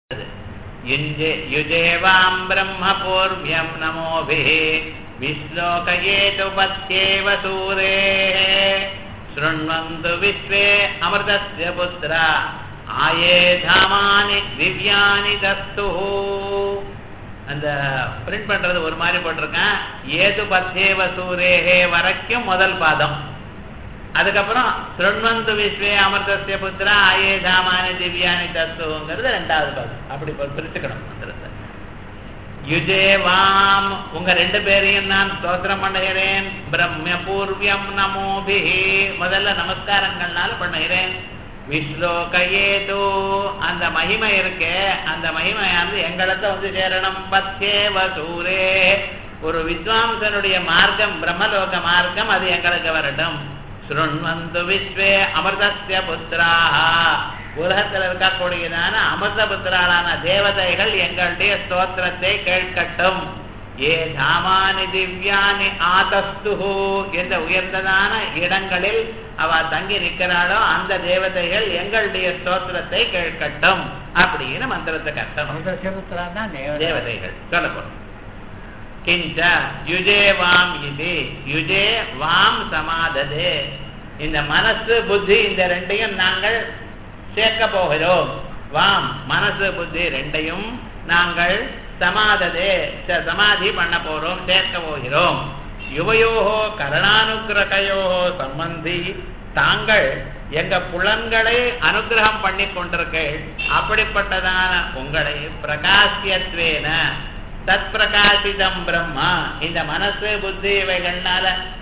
युञ्जे युजेवां ब्रह्मपूर्व्यं नमोभिः विश्लोकयेतु पथ्येव सूरेः शृण्वन्तु विश्वे अमृतस्य पुत्रा आये धामानि திவ்யானி தஸ்துः அந்த பிரிண்ட் பண்றது ஒரு மாதிரி போட்டிருக்கேன் ஏது பத்தேவ சூரேகே வரைக்கும் முதல் பாதம் அதுக்கப்புறம் சுரண்வந்து விஸ்வே அமிர்தசிய புத்திரா ஆயே தாமானி திவ்யானி தத்துவங்கிறது ரெண்டாவது பாதம் அப்படி பிரிச்சுக்கணும் மந்திரத்தை யுஜே வாம் உங்க ரெண்டு பேரையும் நான் ஸ்தோத்திரம் பண்ணுகிறேன் பிரம்ம பூர்வியம் நமோபிஹி முதல்ல நமஸ்காரங்கள்னால பண்ணுகிறேன் விஸ்லோகயேது அந்த மகிமை இருக்கே அந்த மகிமையானது எங்களுக்கு வந்து சேரணும் பத்தேவ சூரே ஒரு வித்வாம்சனுடைய மார்க்கம் பிரம்மலோக மார்க்கம் அது எங்களுக்கு வரட்டும் சுருண்வந்து விஸ்வே அமிர்தசிய புத்திராக உலகத்தில் இருக்கக்கூடியதான அமிர்த புத்திராளான தேவதைகள் எங்களுடைய ஸ்தோத்திரத்தை கேட்கட்டும் ஏ தாமானி திவ்யானி ஆதஸ்துஹு என்ற உயர்ந்ததான இடங்களில் அவ தங்கி நிற்கிறாளோ அந்த தேவதைகள் எங்களுடைய ஸ்தோத்திரத்தை கேட்கட்டும் அப்படின்னு மந்திரத்துக்கு அர்த்தம் தேவதைகள் சொல்ல போறோம் கிஞ்ச யுஜே வாம் இது யுஜே வாம் சமாததே இந்த மனசு புத்தி இந்த ரெண்டையும் நாங்கள் சேர்க்க போகிறோம் வாம் மனசு புத்தி ரெண்டையும் நாங்கள் சமாததே சமாதி பண்ண போறோம் சேர்க்க போகிறோம் யுவயோகோ கரணானுகிரகையோகோ சம்பந்தி தாங்கள் எங்க புலன்களை அனுகிரகம் பண்ணி கொண்டிருக்கீள் அப்படிப்பட்டதான உங்களை பிரகாசியத்வேன தத் பிரகாசிதம் பிரம்மா இந்த மனசு புத்தி இவைகள்னால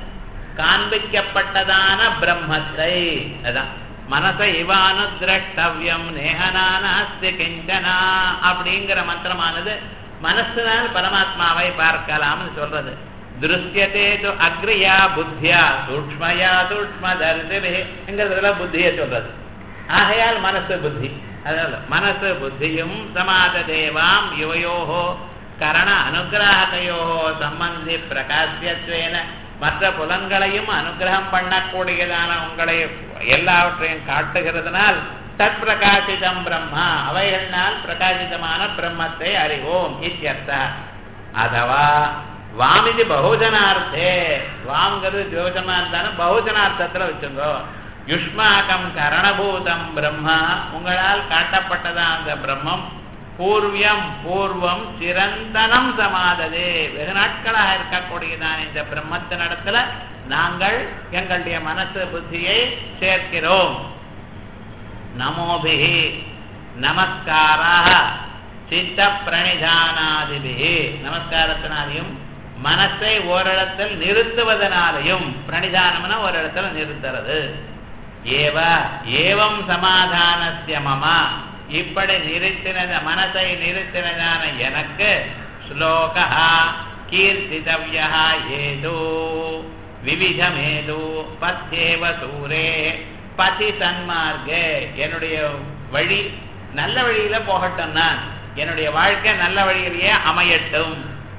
காண்பிக்கப்பட்டதான பிரம்மத்தை அதான் மனச இவானு திரஷ்டவியம் நேகனானாஸ்தி கிஞ்சனா அப்படிங்கிற மந்திரமானது மனசுனால் பரமாத்மாவை பார்க்கலாம்னு சொல்றது திருஷ்யத்தே து அக்ரியா புத்தியா சூக்மயா சூக்ம தரிசிங்கிறதுல புத்தியை சொல்றது ஆகையால் மனசு புத்தி அதனால மனசு புத்தியும் சமாத தேவாம் யுவயோகோ கரண அனுகிரகத்தையோ சம்பந்தி பிரகாசியத்வேன மற்ற புலன்களையும் அனுகிரகம் பண்ணக்கூடியதான உங்களை எல்லாவற்றையும் காட்டுகிறதுனால் தத் பிரகாசிதம் பிரம்மா அவைகளினால் பிரகாசிதமான பிரம்மத்தை அறிவோம் இத்தியர்த்த அதவா வாமிதி பகுஜனார்த்தே வாங்கிறது ஜோஜமா இருந்தாலும் பகுஜனார்த்தத்துல வச்சுங்கோ யுஷ்மாக்கம் கரணபூதம் பிரம்மா உங்களால் காட்டப்பட்டதான் அந்த பிரம்மம் பூர்வியம் பூர்வம் சிரந்தனம் சமாததே வெகு நாட்களாக இருக்கக்கூடியதான் இந்த பிரம்மத்தினிடத்துல நாங்கள் எங்களுடைய மனசு புத்தியை சேர்க்கிறோம் நமோபிஹி நமஸ்காராக சித்த பிரணிதானாதிபிகி நமஸ்காரத்தினாலையும் மனசை ஓரிடத்தில் நிறுத்துவதனாலையும் பிரணிதானம்னா ஒரு இடத்துல நிறுத்துறது ஏவ ஏவம் சமாதானசிய மமா இப்படி நிறுத்தினத மனசை நிறுத்தினதான எனக்கு ஸ்லோகா கீர்த்தித்தவியா ஏதோ விவிதமேது பத்தேவ சூரே பதி சன்மார்க்கே என்னுடைய வழி நல்ல வழியில போகட்டும் நான் என்னுடைய வாழ்க்கை நல்ல வழியிலேயே அமையட்டும்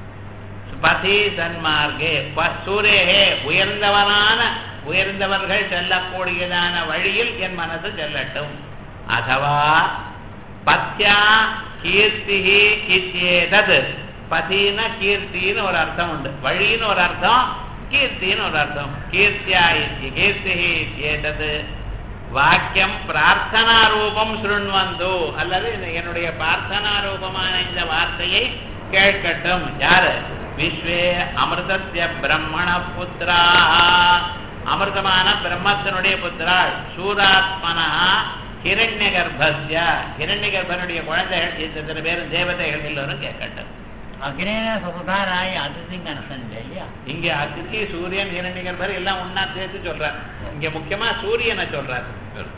பதி சன்மார்க்கே சூரேகே உயர்ந்தவனான உயர்ந்தவர்கள் செல்லக்கூடியதான வழியில் என் மனசு செல்லட்டும் அதவா பத்யா கீர்த்தி இத்தியேதது பதின கீர்த்தின்னு ஒரு அர்த்தம் உண்டு வழின்னு ஒரு அர்த்தம் கீர்த்தின்னு ஒரு அர்த்தம் கீர்த்தியா கீர்த்தி இத்தியேதது வாக்கியம் பிரார்த்தனா ரூபம் சுருண்வந்து அல்லது என்னுடைய பிரார்த்தனா ரூபமான இந்த வார்த்தையை கேட்கட்டும் யாரு விஸ்வே அமிர்தத்திய பிரம்மண புத்திரா அமிர்தமான பிரம்மத்தினுடைய புத்திராள் சூராத்மனா ஹிரண்ய கர்ப்பஸ்ய ஹிரண்ய கர்ப்பனுடைய குழந்தைகள் இத்தனை பேரும் தேவதைகள் எல்லோரும் கேட்கட்டும் அக்னேன சுதாராய அதிதிங்க இல்லையா இங்க அதிதி சூரியன் ஹிரண்ய கர்ப்பர் எல்லாம் ஒன்னா சேர்த்து சொல்றார் இங்க முக்கியமா சூரியனை சொல்றார்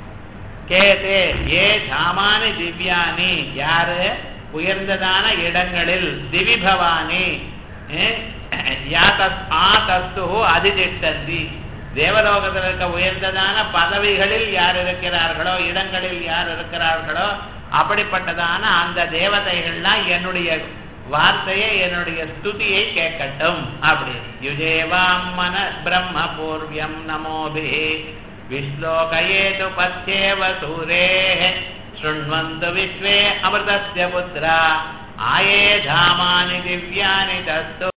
கேதே ஏ தாமானி திவ்யானி யாரு உயர்ந்ததான இடங்களில் திவிபவானி அதிதிஷ்டந்தி தேவலோகத்தில் இருக்க உயர்ந்ததான பதவிகளில் யார் இருக்கிறார்களோ இடங்களில் யார் இருக்கிறார்களோ அப்படிப்பட்டதான அந்த தேவதைகள்லாம் என்னுடைய வார்த்தையை என்னுடைய ஸ்துதியை கேட்கட்டும் அப்படி யுஜேவாம் மன பிரம்ம பூர்வியம் நமோபி விஸ்லோகயேது பத்தேவ சூரே शृण्वन्तु विश्वे अमृतस्य पुत्रा आये धामानि दिव्यानि तस्तु